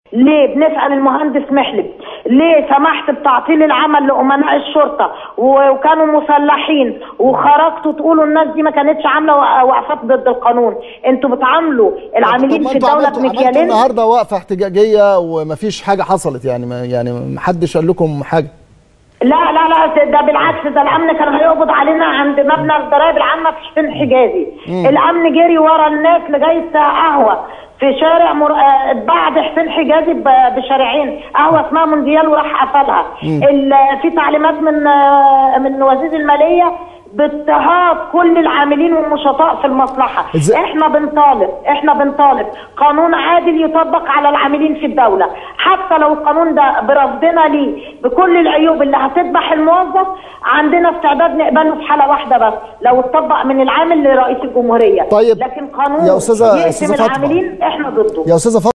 ليه بنسأل المهندس محلب ليه سمحت بتعطيل العمل لأمناء الشرطة و- وكانوا مسلحين وخرجتوا تقولوا الناس دي ما كانتش عاملة وق- وقفات ضد القانون انتوا بتعاملوا العاملين طب ما في انتوا الدولة عملتوا- عملتوا بمكيالين النهارده وقفه احتجاجيه ومفيش حاجه حصلت يعني ما يعني ما حدش قال لكم حاجه لا لا لا ده بالعكس ده الامن كان هيقبض علينا عند مبنى الضرائب العامه في حسين حجازي الامن جري ورا الناس لغايه قهوه في شارع مر... آه، بعد حسين حجازي ب- بشارعين قهوه اسمها مونديال وراح قفلها ال... في تعليمات من آه، من وزير الماليه باضطهاد كل العاملين والنشطاء في المصلحه إزاي- احنا بنطالب احنا بنطالب قانون عادل يطبق على العاملين في الدوله حتى لو القانون ده برفضنا ليه بكل العيوب اللي هتذبح الموظف عندنا استعداد نقبله في حاله واحده بس لو اتطبق من العامل لرئيس الجمهوريه طيب، لكن قانون يا أستاذة- يقسم أستاذة فاطمة. العاملين احنا ضده يا استاذه